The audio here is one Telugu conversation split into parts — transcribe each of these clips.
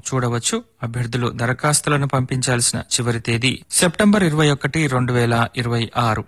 చూడవచ్చు అభ్యర్థులు దరఖాస్తులను పంపించాల్సిన చివరి తేదీ సెప్టెంబర్ ఇరవై ఒకటి రెండు వేల ఇరవై ఆరు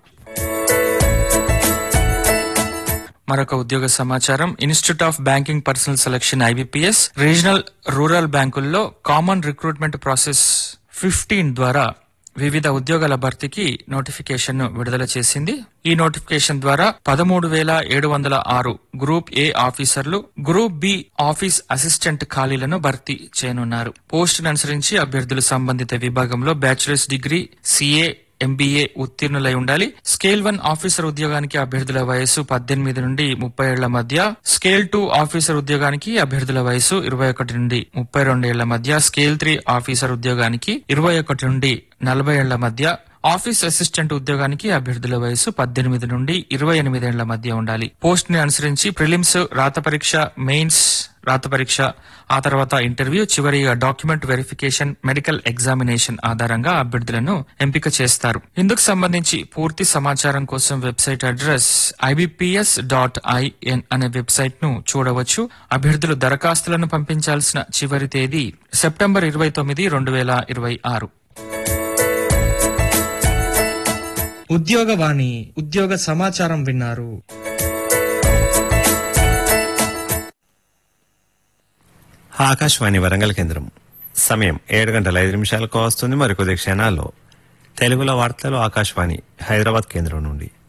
మరొక ఉద్యోగ సమాచారం Institute of Banking Personnel Selection IBPS regional rural బ్యాంకుల్లో కామన్ రిక్రూట్మెంట్ ప్రాసెస్ ఫిఫ్టీన్ ద్వారా వివిధ ఉద్యోగాల భర్తీకి నోటిఫికేషన్ ను విడుదల చేసింది ఈ నోటిఫికేషన్ ద్వారా పదమూడు వేల ఏడు వందల ఆరు గ్రూప్ ఏ ఆఫీసర్లు గ్రూప్ బి ఆఫీస్ అసిస్టెంట్ ఖాళీలను భర్తీ చేయనున్నారు పోస్టును అనుసరించి అభ్యర్థులు సంబంధిత విభాగంలో బ్యాచిలర్స్ డిగ్రీ సిఏ ఎంబీఏ ఉత్తీర్ణులై ఉండాలి స్కేల్ వన్ ఆఫీసర్ ఉద్యోగానికి అభ్యర్థుల వయసు పద్దెనిమిది నుండి ముప్పై ఏళ్ల మధ్య స్కేల్ టూ ఆఫీసర్ ఉద్యోగానికి అభ్యర్థుల వయసు ఇరవై ఒకటి నుండి ముప్పై రెండు ఏళ్ల మధ్య స్కేల్ త్రీ ఆఫీసర్ ఉద్యోగానికి ఇరవై ఒకటి నుండి నలభై ఏళ్ల మధ్య ఆఫీస్ అసిస్టెంట్ ఉద్యోగానికి అభ్యర్థుల వయసు పద్దెనిమిది నుండి ఇరవై ఎనిమిదేళ్ల మధ్య ఉండాలి పోస్ట్ ని అనుసరించి ప్రిలిమ్స్ రాత పరీక్ష మెయిన్స్ రాత పరీక్ష ఆ తర్వాత ఇంటర్వ్యూ చివరిగా డాక్యుమెంట్ వెరిఫికేషన్ మెడికల్ ఎగ్జామినేషన్ ఆధారంగా అభ్యర్థులను ఎంపిక చేస్తారు ఇందుకు సంబంధించి పూర్తి సమాచారం కోసం website address IBPS dot IN అనే వెబ్సైట్ ను చూడవచ్చు అభ్యర్థులు దరఖాస్తులను పంపించాల్సిన చివరి తేదీ సెప్టెంబర్ ఇరవై తొమ్మిది రెండు వేల ఇరవై ఆరు ఉద్యోగవాణి ఉద్యోగ సమాచారం విన్నారు ఆకాశవాణి వరంగల్ కేంద్రం సమయం ఏడు గంటల ఐదు నిమిషాలకు వస్తుంది మరికొద్ది క్షణాల్లో తెలుగులో వార్తలు ఆకాశవాణి హైదరాబాద్ కేంద్రం నుండి